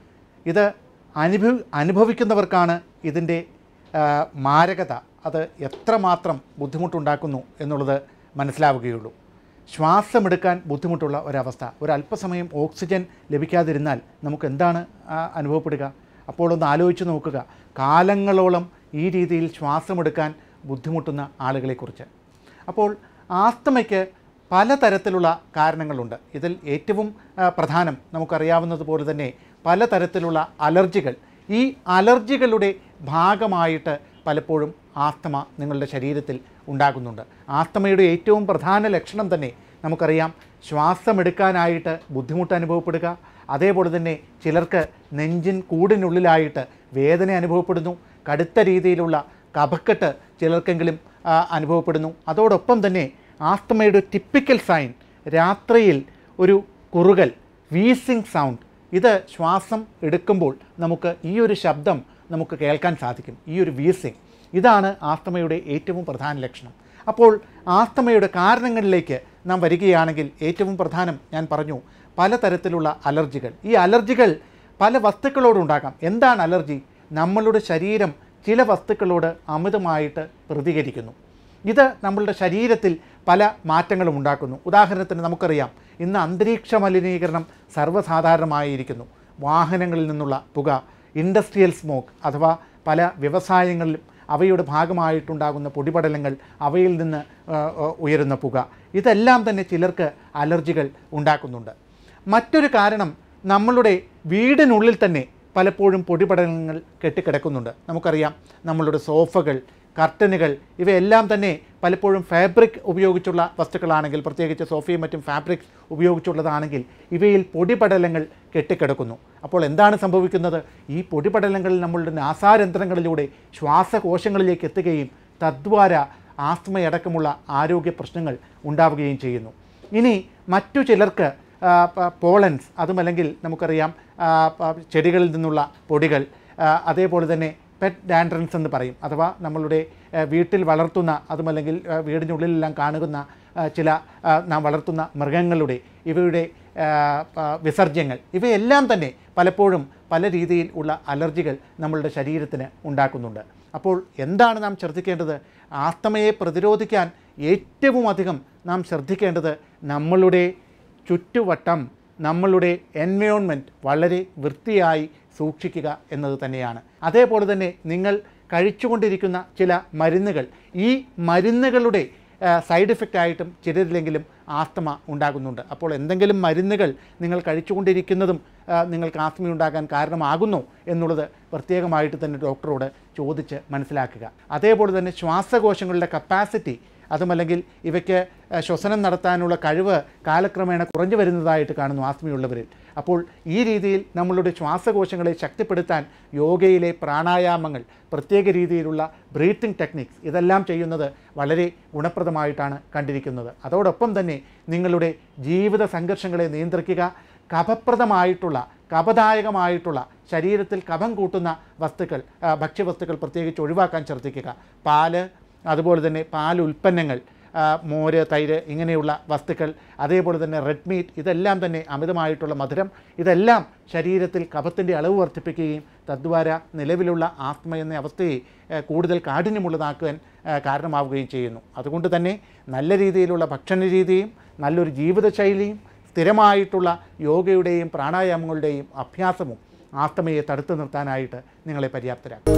Speaker 19: ഇത് അനുഭവ അനുഭവിക്കുന്നവർക്കാണ് ഇതിൻ്റെ ആ, മാരകത അത് എത്രമാത്രം ബുദ്ധിമുട്ടുണ്ടാക്കുന്നു എന്നുള്ളത് മനസ്സിലാവുകയുള്ളൂ ശ്വാസമെടുക്കാൻ ബുദ്ധിമുട്ടുള്ള ഒരവസ്ഥ ഒരല്പസമയം ഓക്സിജൻ ലഭിക്കാതിരുന്നാൽ നമുക്ക് എന്താണ് ആ, അനുഭവപ്പെടുക അപ്പോൾ ഒന്ന് ആലോചിച്ച് നോക്കുക കാലങ്ങളോളം ഈ രീതിയിൽ ശ്വാസമെടുക്കാൻ ബുദ്ധിമുട്ടുന്ന ആളുകളെക്കുറിച്ച് അപ്പോൾ ആസ്തമയ്ക്ക് പലതരത്തിലുള്ള കാരണങ്ങളുണ്ട് ഇതിൽ ഏറ്റവും ആ, പ്രധാനം നമുക്കറിയാവുന്നതുപോലെ തന്നെ പലതരത്തിലുള്ള അലർജികൾ ഈ അലർജികളുടെ ഭാഗമായിട്ട് പലപ്പോഴും ആസ്തമ നിങ്ങളുടെ ശരീരത്തിൽ ഉണ്ടാകുന്നുണ്ട് ആസ്തമയുടെ ഏറ്റവും പ്രധാന ലക്ഷണം തന്നെ നമുക്കറിയാം ശ്വാസമെടുക്കാനായിട്ട് ബുദ്ധിമുട്ട് അനുഭവപ്പെടുക അതേപോലെ തന്നെ ചിലർക്ക് നെഞ്ചിൻ കൂടിനുള്ളിലായിട്ട് വേദന അനുഭവപ്പെടുന്നു കടുത്ത രീതിയിലുള്ള കഫക്കെട്ട് ചിലർക്കെങ്കിലും ആ, അനുഭവപ്പെടുന്നു അതോടൊപ്പം തന്നെ ആസ്തമയുടെ ടിപ്പിക്കൽ സൈൻ രാത്രിയിൽ ഒരു കുറുകൽ വീസിങ് സൗണ്ട് ഇത് ശ്വാസം എടുക്കുമ്പോൾ നമുക്ക് ഈ ഒരു ശബ്ദം നമുക്ക് കേൾക്കാൻ സാധിക്കും ഈ ഒരു വീസിങ് ഇതാണ് ആസ്തമയുടെ ഏറ്റവും പ്രധാന ലക്ഷണം അപ്പോൾ ആസ്തമയുടെ കാരണങ്ങളിലേക്ക് നാം വരികയാണെങ്കിൽ ഏറ്റവും പ്രധാനം ഞാൻ പറഞ്ഞു പലതരത്തിലുള്ള അലർജികൾ ഈ അലർജികൾ പല വസ്തുക്കളോടുണ്ടാകാം എന്താണ് അലർജി നമ്മളുടെ ശരീരം ചില വസ്തുക്കളോട് അമിതമായിട്ട് പ്രതികരിക്കുന്നു ഇത് നമ്മളുടെ ശരീരത്തിൽ പല മാറ്റങ്ങളും ഉണ്ടാക്കുന്നു ഉദാഹരണത്തിന് നമുക്കറിയാം ഇന്ന് അന്തരീക്ഷ മലിനീകരണം സർവ്വസാധാരണമായിരിക്കുന്നു വാഹനങ്ങളിൽ നിന്നുള്ള പുക ഇൻഡസ്ട്രിയൽ സ്മോക്ക് അഥവാ പല വ്യവസായങ്ങളിലും അവയുടെ ഭാഗമായിട്ടുണ്ടാകുന്ന പൊടിപടലങ്ങൾ അവയിൽ നിന്ന് ആ, ആ, ഉയരുന്ന പുക ഇതെല്ലാം തന്നെ ചിലർക്ക് അലർജികൾ ഉണ്ടാക്കുന്നുണ്ട് മറ്റൊരു കാരണം നമ്മളുടെ വീടിനുള്ളിൽ തന്നെ പലപ്പോഴും പൊടിപടലങ്ങൾ കെട്ടിക്കിടക്കുന്നുണ്ട് നമുക്കറിയാം നമ്മളുടെ സോഫകൾ കർട്ടനുകൾ ഇവയെല്ലാം തന്നെ പലപ്പോഴും ഫാബ്രിക് ഉപയോഗിച്ചുള്ള വസ്തുക്കളാണെങ്കിൽ പ്രത്യേകിച്ച് സോഫയും മറ്റും ഫാബ്രിക് ഉപയോഗിച്ചുള്ളതാണെങ്കിൽ ഇവയിൽ പൊടിപടലങ്ങൾ കെട്ടിക്കിടക്കുന്നു അപ്പോൾ എന്താണ് സംഭവിക്കുന്നത് ഈ പൊടിപടലങ്ങൾ നമ്മളുടെ നാസാരന്ധ്രങ്ങളിലൂടെ ശ്വാസകോശങ്ങളിലേക്ക് എത്തുകയും തദ്വാര ആസ്മയടക്കമുള്ള ആരോഗ്യ പ്രശ്നങ്ങൾ ഉണ്ടാവുകയും ചെയ്യുന്നു ഇനി മറ്റു ചിലർക്ക് ആ, പ- പോളൻസ് അതുമല്ലെങ്കിൽ നമുക്കറിയാം ആ, പ- ചെടികളിൽ നിന്നുള്ള പൊടികൾ ആ, അതേപോലെ തന്നെ പെറ്റ് ഡാൻഡ്രൻസ് എന്ന് പറയും അഥവാ നമ്മളുടെ ആ, വീട്ടിൽ വളർത്തുന്ന അതുമല്ലെങ്കിൽ ആ, വീടിനുള്ളിലെല്ലാം കാണുന്ന ആ, ചില ആ, നാം വളർത്തുന്ന മൃഗങ്ങളുടെ ഇവയുടെ ആ, പ- വിസർജ്യങ്ങൾ ഇവയെല്ലാം തന്നെ പലപ്പോഴും പല രീതിയിൽ ഉള്ള അലർജികൾ നമ്മളുടെ ശരീരത്തിന് ഉണ്ടാക്കുന്നുണ്ട് അപ്പോൾ എന്താണ് നാം ശ്രദ്ധിക്കേണ്ടത് ആസ്തമയെ പ്രതിരോധിക്കാൻ ഏറ്റവും അധികം നാം ശ്രദ്ധിക്കേണ്ടത് നമ്മളുടെ ചുറ്റുവട്ടം നമ്മളുടെ എൻവയോൺമെൻറ്റ് വളരെ വൃത്തിയായി സൂക്ഷിക്കുക എന്നത് തന്നെയാണ് അതേപോലെ തന്നെ നിങ്ങൾ കഴിച്ചുകൊണ്ടിരിക്കുന്ന ചില മരുന്നുകൾ ഈ മരുന്നുകളുടെ സൈഡ് എഫക്റ്റ് ആയിട്ടും ചിലരിലെങ്കിലും ആസ്തമ ഉണ്ടാകുന്നുണ്ട് അപ്പോൾ എന്തെങ്കിലും മരുന്നുകൾ നിങ്ങൾ കഴിച്ചുകൊണ്ടിരിക്കുന്നതും ആ, നിങ്ങൾക്ക് ആസ്തമ ഉണ്ടാകാൻ കാരണമാകുന്നു എന്നുള്ളത് പ്രത്യേകമായിട്ട് തന്നെ ഡോക്ടറോട് ചോദിച്ച് മനസ്സിലാക്കുക അതേപോലെ തന്നെ ശ്വാസകോശങ്ങളുടെ കപ്പാസിറ്റി അതുമല്ലെങ്കിൽ ഇവയ്ക്ക് ആ, ശ്വസനം നടത്താനുള്ള കഴിവ് കാലക്രമേണ കുറഞ്ഞു വരുന്നതായിട്ട് കാണുന്നു ആസ്മയുള്ളവരിൽ അപ്പോൾ ഈ രീതിയിൽ നമ്മളുടെ ശ്വാസകോശങ്ങളെ ശക്തിപ്പെടുത്താൻ യോഗയിലെ പ്രാണായാമങ്ങൾ പ്രത്യേക രീതിയിലുള്ള ബ്രീത്തിങ് ടെക്നിക്സ് ഇതെല്ലാം ചെയ്യുന്നത് വളരെ ഗുണപ്രദമായിട്ടാണ് കണ്ടിരിക്കുന്നത് അതോടൊപ്പം തന്നെ നിങ്ങളുടെ ജീവിത സംഘർഷങ്ങളെ നിയന്ത്രിക്കുക കഫപ്രദമായിട്ടുള്ള കഫദായകമായിട്ടുള്ള ശരീരത്തിൽ കഫം കൂട്ടുന്ന വസ്തുക്കൾ ആ, ഭക്ഷ്യവസ്തുക്കൾ പ്രത്യേകിച്ച് ഒഴിവാക്കാൻ ശ്രദ്ധിക്കുക പാല് അതുപോലെ തന്നെ പാൽ ഉൽപ്പന്നങ്ങൾ ആ, മോര് തൈര് ഇങ്ങനെയുള്ള വസ്തുക്കൾ അതേപോലെ തന്നെ റെഡ് മീറ്റ് ഇതെല്ലാം തന്നെ അമിതമായിട്ടുള്ള മധുരം ഇതെല്ലാം ശരീരത്തിൽ കഫത്തിൻ്റെ അളവ് വർദ്ധിപ്പിക്കുകയും തദ്വാര നിലവിലുള്ള ആസ്മ എന്ന അവസ്ഥയെ ആ, കൂടുതൽ കാഠിന്യമുള്ളതാക്കുവാൻ ആ, കാരണമാവുകയും ചെയ്യുന്നു അതുകൊണ്ട് തന്നെ നല്ല രീതിയിലുള്ള ഭക്ഷണ രീതിയും നല്ലൊരു ജീവിതശൈലിയും സ്ഥിരമായിട്ടുള്ള യോഗയുടെയും പ്രാണായാമങ്ങളുടെയും അഭ്യാസവും ആസ്തമയെ തടുത്തു നിർത്താനായിട്ട് നിങ്ങളെ പര്യാപ്തരാക്കും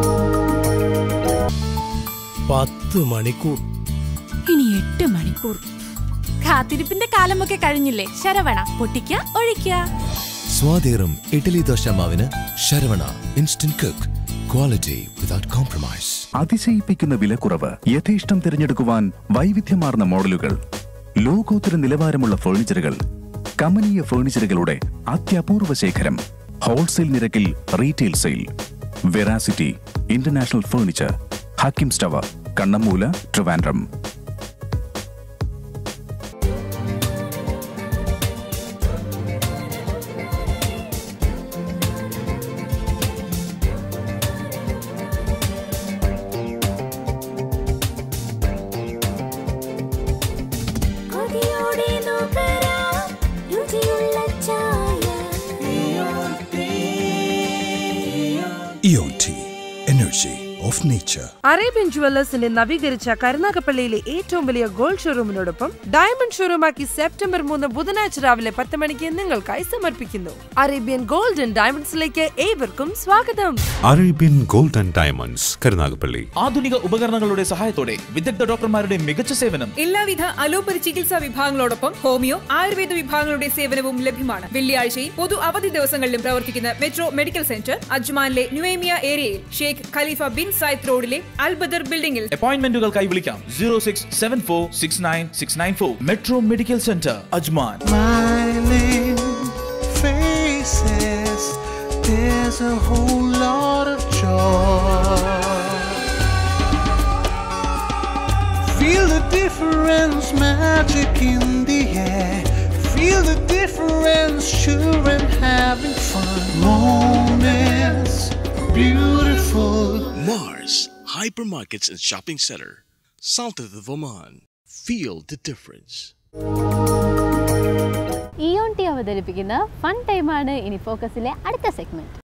Speaker 20: പത്ത് മണിക്കൂർ
Speaker 21: ഇനി എട്ട് മണിക്കൂർ കാത്തിരിപ്പിന്റെ കാലമൊക്കെ കഴിഞ്ഞില്ലേ ശരവണ പൊട്ടിക്ക ഒഴിക്ക
Speaker 9: സ്വാതേറും ഇഡ്ഡലി ദോശ മാവിന് Saravana instant cook quality without compromise
Speaker 5: അതിശയിപ്പിക്കുന്ന വിലക്കുറവ് യഥേഷ്ടം തിരഞ്ഞെടുക്കുവാൻ വൈവിധ്യമാർന്ന മോഡലുകൾ ലോകോത്തര നിലവാരമുള്ള ഫർണിച്ചറുകൾ കമനീയ ഫേർണിച്ചറുകളുടെ അത്യപൂർവ ശേഖരം ഹോൾസെയിൽ നിരക്കിൽ retail sale Veracity international furniture Hakim സ്റ്റവർ കണ്ണമ്മൂല ട്രിവാൻഡ്രം
Speaker 16: കൊതിയോടെ നോക്കരാം രുചിയുള്ള ചായ
Speaker 8: Eon Tea, energy of nature.
Speaker 18: Arabian ജുവല്ലേഴ്സിന്റെ നവീകരിച്ച കരുനാഗപ്പള്ളിയിലെ ഏറ്റവും വലിയ ഗോൾഡ് ഷോറൂമിനോടൊപ്പം ഡയമണ്ട് ഷോറൂമാക്കി സെപ്റ്റംബർ മൂന്ന് ബുധനാഴ്ച രാവിലെ പത്ത് മണിക്ക് നിങ്ങൾക്കായി സമർപ്പിക്കുന്നു അറേബ്യൻ ഗോൾഡ് ആൻഡ് ഡയമണ്ട്സിലേക്ക് ഏവർക്കും സ്വാഗതം
Speaker 10: Arabian gold and diamonds Karunagappally
Speaker 7: ആധുനിക ഉപകരണങ്ങളുടെ സഹായത്തോടെ വിദഗ്ധ ഡോക്ടർമാരുടെ മികച്ച സേവനം
Speaker 3: എല്ലാവിധ അലോപ്പതി ചികിത്സാ വിഭാഗങ്ങളോടൊപ്പം ഹോമിയോ ആയുർവേദ വിഭാഗങ്ങളുടെ സേവനവും ലഭ്യമാണ് വെള്ളിയാഴ്ചയും പൊതു അവധി ദിവസങ്ങളിലും പ്രവർത്തിക്കുന്ന മെട്രോ മെഡിക്കൽ സെന്റർ അജ്മാനിലെ ന്യൂേമിയ ഏരിയയിൽ ഷേഖ് ഖലീഫ ബിൻ സായിദ് റോഡിലെ അൽബദർ ബിൽഡിംഗിൽ
Speaker 7: അപ്പോയിന്റ്മെന്റുകൾക്കായി വിളിക്കാം zero six seven four six nine six nine four metro medical centre Ajman
Speaker 15: Smiling faces, there's a whole lot of joy. Feel the difference, magic in the air. Feel the difference, children having fun. Moments, beautiful.
Speaker 1: Mars Hypermarkets and Shopping Center, south of the Oman. Feel the difference.
Speaker 11: Eon tea അവതരിപ്പിക്കുന്ന fun ടൈമാണ് ഇനി ഫോക്കസിലെ അടുത്ത segment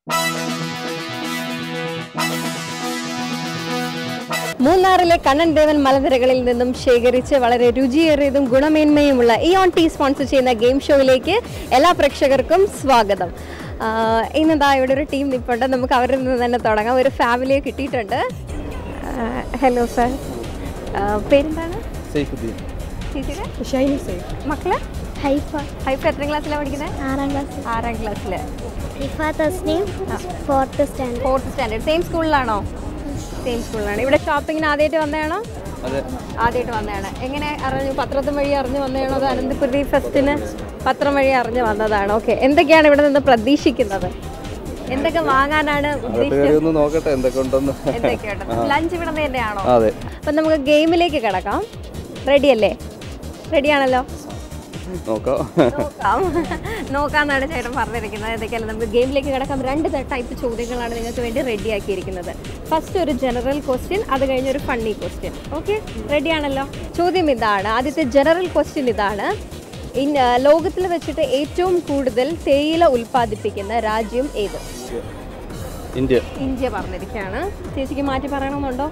Speaker 2: മൂന്നാറിലെ കണ്ണൻ ദേവൻ മലനിരകളിൽ നിന്നും ശേഖരിച്ച് വളരെ രുചിയേറിയതും ഗുണമേന്മയുമുള്ള ഇയോൺ ടി സ്പോൺസർ ചെയ്യുന്ന ഗെയിം ഷോയിലേക്ക് എല്ലാ പ്രേക്ഷകർക്കും സ്വാഗതം ആഹ് ഇന്നെന്താ ഇവിടെ ഒരു ടീം നിൽപ്പുണ്ട് നമുക്ക് അവരിൽ നിന്ന് തന്നെ തുടങ്ങാം ഒരു ഫാമിലിയെ കിട്ടിയിട്ടുണ്ട് ഹലോ സാർ പേരെന്താണ്
Speaker 12: സൈഫുദ്ദീൻ
Speaker 2: ചേച്ചിയുടെ ഷൈനി സേഫ് മക്കള് ഹൈഫ ഹൈഫ എത്ര ക്ലാസ്സിലാണ് പഠിക്കുന്നത് ആറാം ക്ലാസ് ആറാം ക്ലാസ്സിൽ
Speaker 16: Rifa Tasneem fourth standard
Speaker 2: fourth standard same സ്കൂളിലാണോ സെയിം സ്കൂളിലാണ് ഇവിടെ ഷോപ്പിങ്ങിന് ആദ്യമായിട്ട് വന്നതാണോ
Speaker 12: അതെ
Speaker 2: ആദ്യമായിട്ട് വന്നതാണ് എങ്ങനെ അറിഞ്ഞു പത്രത്തിന് വഴി അറിഞ്ഞു വന്നതാണോ അത് അനന്തപുരി ഫെസ്റ്റിന് പത്രം വഴി അറിഞ്ഞു വന്നതാണ് ഓക്കെ എന്തൊക്കെയാണ് ഇവിടെ നിന്ന് പ്രതീക്ഷിക്കുന്നത് എന്തൊക്കെ വാങ്ങാനാണ്
Speaker 12: അകത്ത് കയറി
Speaker 2: ഉദ്ദേശിച്ചത്
Speaker 12: ഒന്ന് നോക്കട്ടെ എന്തൊക്കെ ഉണ്ടെന്ന്
Speaker 2: എന്തൊക്കെയുണ്ട്
Speaker 12: ആ.
Speaker 2: ലഞ്ച് ഇവിടെ നിന്ന് തന്നെയാണോ
Speaker 12: അതെ
Speaker 2: അപ്പം നമുക്ക് ഗെയിമിലേക്ക് കിടക്കാം റെഡി അല്ലേ റെഡിയാണല്ലോ
Speaker 12: നോക്കാം
Speaker 2: നോക്കാം നോക്കാന്നാണ് ചേട്ടൻ പറഞ്ഞിരിക്കുന്നത് എന്തൊക്കെയല്ല നമുക്ക് ഗെയിമിലേക്ക് കിടക്കാം രണ്ട് ടൈപ്പ് ചോദ്യങ്ങളാണ് നിങ്ങൾക്ക് വേണ്ടി റെഡി ആക്കിയിരിക്കുന്നത് ഫസ്റ്റ് ഒരു ജനറൽ ക്വസ്റ്റ്യൻ അത് കഴിഞ്ഞ് ഒരു ഫണ്ണി ക്വസ്റ്റ്യൻ ഓക്കെ റെഡി ആണല്ലോ ചോദ്യം ഇതാണ് ആദ്യത്തെ ജനറൽ ക്വസ്റ്റ്യൻ ഇതാണ് ഇൻ ലോകത്തിൽ വെച്ചിട്ട് ഏറ്റവും കൂടുതൽ തേയില ഉൽപ്പാദിപ്പിക്കുന്ന രാജ്യം ഏത്
Speaker 12: ഇന്ത്യ
Speaker 2: ഇന്ത്യ പറഞ്ഞിരിക്കുകയാണ് ചേച്ചിക്ക് മാറ്റി പറയണമെന്നുണ്ടോ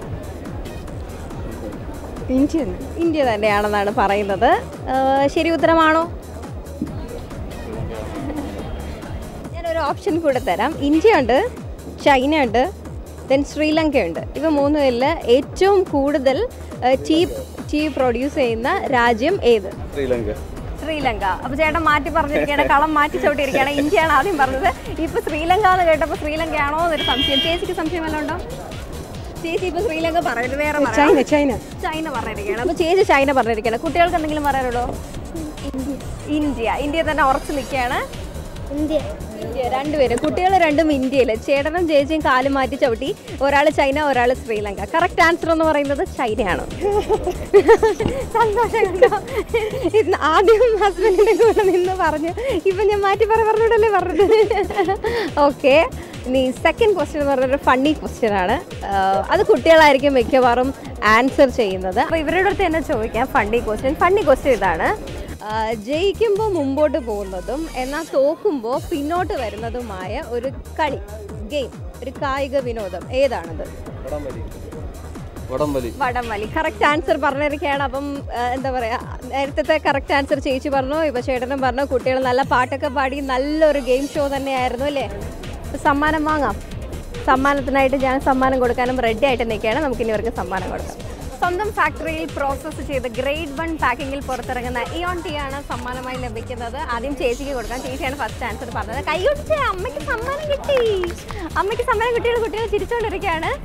Speaker 2: ഇന്ത്യ ഇന്ത്യ തന്നെയാണെന്നാണ് പറയുന്നത് ആ, ശരി ഉത്തരമാണോ ഞാനൊരു ഓപ്ഷൻ കൂടെ തരാം ഇന്ത്യ ഉണ്ട് ചൈന ഉണ്ട് ദെൻ ശ്രീലങ്ക ഉണ്ട് ഇവ മൂന്നുമില്ല ഏറ്റവും കൂടുതൽ ടീ ടീ പ്രൊഡ്യൂസ് ചെയ്യുന്ന രാജ്യം ഏത്
Speaker 12: ശ്രീലങ്ക
Speaker 2: ശ്രീലങ്ക അപ്പൊ ചേട്ടൻ മാറ്റി പറഞ്ഞിരിക്കുകയാണ് കളം മാറ്റി ചവിട്ടിയിരിക്കുകയാണ് ഇന്ത്യയാണ് ആദ്യം പറഞ്ഞത് ഇപ്പൊ ശ്രീലങ്ക എന്ന് കേട്ടപ്പോൾ ശ്രീലങ്ക ആണോ എന്നൊരു സംശയം ചേച്ചിക്ക് സംശയം വല്ലതും ഉണ്ടോ ചേച്ചി ഇപ്പൊ ശ്രീലങ്ക പറയരുത് വേറെ പറയണം.
Speaker 22: China, China.
Speaker 2: ചൈന പറഞ്ഞിരിക്കുകയാണ് അപ്പൊ ചേച്ചി ചൈന പറഞ്ഞിരിക്കുകയാണ് കുട്ടികൾക്ക് എന്തെങ്കിലും പറയാനുള്ളൂ ഇന്ത്യ ഇന്ത്യ തന്നെ ഉറച്ചു നിൽക്കുകയാണ്
Speaker 16: ഇന്ത്യ
Speaker 2: ഇന്ത്യ രണ്ടുപേരും കുട്ടികൾ രണ്ടും ഇന്ത്യയിൽ ചേട്ടനും ചേച്ചിയും കാലും മാറ്റി ചവിട്ടി ഒരാൾ ചൈന ഒരാൾ ശ്രീലങ്ക കറക്റ്റ് ആൻസർ എന്ന് പറയുന്നത് ചൈനയാണ് സന്തോഷം കണ്ടോ ഇന്ന് ആദ്യം ഹസ്ബൻഡിന്റെ കൂടെ നിന്ന് പറഞ്ഞു ഇപ്പൊ ഞാൻ മാറ്റി പറ പറഞ്ഞോടല്ലേ പറഞ്ഞത് ഓക്കെ ഇനി സെക്കൻഡ് ക്വസ്റ്റ്യൻ എന്ന് പറഞ്ഞൊരു ഫണ്ണി ക്വസ്റ്റ്യൻ ആണ് ആഹ് അത് കുട്ടികളായിരിക്കും മിക്കവാറും ആൻസർ ചെയ്യുന്നത് അപ്പോൾ ഇവരുടെ അടുത്ത് തന്നെ ചോദിക്കാം ഫണ്ണി ക്വസ്റ്റ്യൻ ഫണ്ണി ക്വസ്റ്റ്യൻ ഇതാണ് ആഹ് ജയിക്കുമ്പോൾ മുമ്പോട്ട് പോകുന്നതും എന്നാൽ തോക്കുമ്പോൾ പിന്നോട്ട് വരുന്നതുമായ ഒരു കളി ഗെയിം ഒരു കായിക വിനോദം ഏതാണത്
Speaker 12: വടംവലി വടംവലി
Speaker 2: വടംവലി കറക്റ്റ് ആൻസർ പറഞ്ഞിരിക്കുകയാണ് അപ്പം ആ, എന്താ പറയാ നേരത്തെ കറക്റ്റ് ആൻസർ ചേച്ചി പറഞ്ഞു ഇപ്പൊ ചേട്ടനും പറഞ്ഞു കുട്ടികൾ നല്ല പാട്ടൊക്കെ പാടി നല്ലൊരു ഗെയിം ഷോ തന്നെയായിരുന്നു അല്ലേ അപ്പൊ സമ്മാനം വാങ്ങാം സമ്മാനത്തിനായിട്ട് ഞാൻ സമ്മാനം കൊടുക്കാനും റെഡി ആയിട്ട് നിൽക്കുകയാണ് നമുക്ക് ഇനി ഇവർക്ക് സമ്മാനം കൊടുക്കാം സ്വന്തം ഫാക്ടറിയിൽ പ്രോസസ്സ് ചെയ്ത് ഗ്രേഡ് വൺ പാക്കിങ്ങിൽ പുറത്തിറങ്ങുന്ന ഇയോൺ ടീ ആണ് സമ്മാനമായി ലഭിക്കുന്നത് ആദ്യം ചേച്ചിക്ക് കൊടുക്കാം ചേച്ചിയാണ് ഫസ്റ്റ് ആൻസർ പറഞ്ഞത് കൈയൊടിച്ച് അമ്മയ്ക്ക് സമ്മാനം കിട്ടി അമ്മയ്ക്ക് സമ്മാനം കിട്ടിയുള്ള കുട്ടികൾ ചിരിച്ചുകൊണ്ടിരിക്കുകയാണ്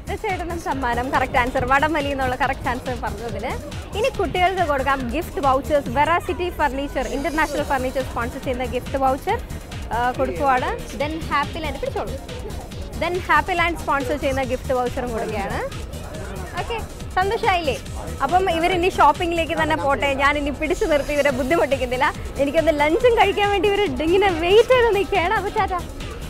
Speaker 2: ചേട്ടനും സമ്മാനം കറക്റ്റ് ആൻസർ വടംവലി എന്നുള്ള കറക്റ്റ് ആൻസർ പറഞ്ഞതിന് ഇനി കുട്ടികൾക്ക് കൊടുക്കാം gift vouchers Veracity furniture international furniture sponsor ചെയ്യുന്ന ഗിഫ്റ്റ് വൗച്ചർ കൊടുക്കുവാണ് ദെൻ ഹാപ്പി ലാൻഡ് പിടിച്ചോളൂ ദെൻ ഹാപ്പി ലാൻഡ് സ്പോൺസർ ചെയ്യുന്ന ഗിഫ്റ്റ് വൗച്ചറും കൊടുക്കുകയാണ് ഓക്കെ സന്തോഷമായില്ലേ അപ്പം ഇവരിനി ഷോപ്പിങ്ങിലേക്ക് തന്നെ പോട്ടെ ഞാൻ ഇനി പിടിച്ചു നിർത്തി ഇവരെ ബുദ്ധിമുട്ടിക്കുന്നില്ല എനിക്കൊന്ന് ലഞ്ചും കഴിക്കാൻ വേണ്ടി ഇവർ ഇങ്ങനെ വെയിറ്റ് ചെയ്ത് നിൽക്കുകയാണ് അപ്പോൾ ടാറ്റാ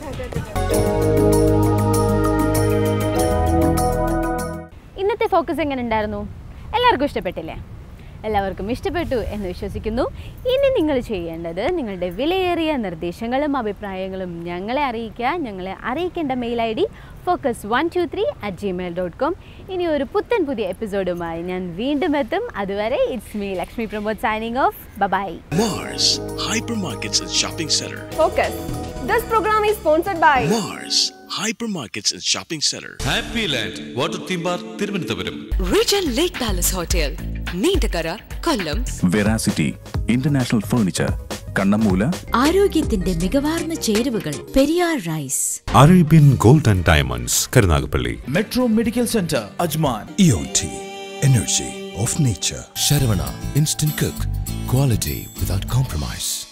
Speaker 11: ഇന്നത്തെ ഫോക്കസ് എങ്ങനെ ഉണ്ടായിരുന്നു എല്ലാവർക്കും ഇഷ്ടപ്പെട്ടില്ലേ എല്ലാവർക്കും ഇഷ്ടപ്പെട്ടു എന്ന് വിശ്വസിക്കുന്നു ഇനി നിങ്ങൾ ചെയ്യേണ്ടത് നിങ്ങളുടെ വിലയേറിയ നിർദ്ദേശങ്ങളും അഭിപ്രായങ്ങളും ഞങ്ങളെ അറിയിക്കുക ഞങ്ങളെ അറിയിക്കേണ്ട mail I D focus one two three at Gmail dot com ഇനി ഒരു പുത്തൻ പുതിയ എപ്പിസോഡുമായി ഞാൻ വീണ്ടും എത്തും അതുവരെ it's me Lakshmi Pramod signing off bye
Speaker 1: Mars Hypermarkets and Shopping Center.
Speaker 2: Focus. This program is sponsored by
Speaker 1: Mars Hypermarkets and Shopping Center.
Speaker 10: Happy land water theme park Thiruvananthapuram
Speaker 4: Region Lake Palace Hotel, Neendakara Kollam
Speaker 5: Veracity international furniture Kannammoola
Speaker 6: ആരോഗ്യത്തിന്റെ മികവാർന്ന ചേരുവകൾ Periyar rice
Speaker 10: Arabian gold and diamonds Karunagappally
Speaker 7: metro medical centre Ajman
Speaker 8: EOT, energy of nature.
Speaker 9: Sharavana Instant Cook. Quality without compromise.